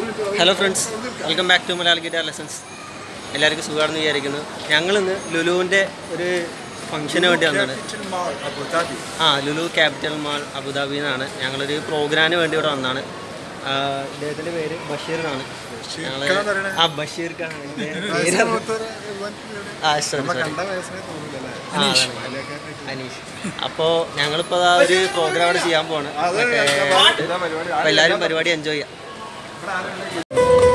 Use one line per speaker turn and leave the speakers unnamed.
Hello friends welcome back to Malayala guitar lessons എല്ലാവർക്കും സുഖമാണെന്ന് വിചാരിക്കുന്നു ഞങ്ങളിന്ന് ലുലുവിൻ്റെ ഒരു ഫംഗ്ഷന് വേണ്ടി വന്നതാണ് ആ ലുലു ക്യാപിറ്റൽ മാൾ അബുദാബി എന്നാണ് ഞങ്ങളൊരു പ്രോഗ്രാമിന് വേണ്ടി ഇവിടെ വന്നതാണ് ആ, ഇദ്ദേഹത്തിൻ്റെ പേര് ബഷീർ എന്നാണ് ഞങ്ങള് ആ ബഷീർ ഖാൻ ആണ്. ഇദ്ദേഹം പേര് ആ സോറി സോറി ആ, അതാണ്. അനീഷ് അപ്പോൾ ഞങ്ങളിപ്പോൾ ആ ഒരു പ്രോഗ്രാം അവിടെ ചെയ്യാൻ പോവാണ് മറ്റേ അപ്പോൾ എല്ലാവരും പരിപാടി എൻജോയ് ചെയ്യാം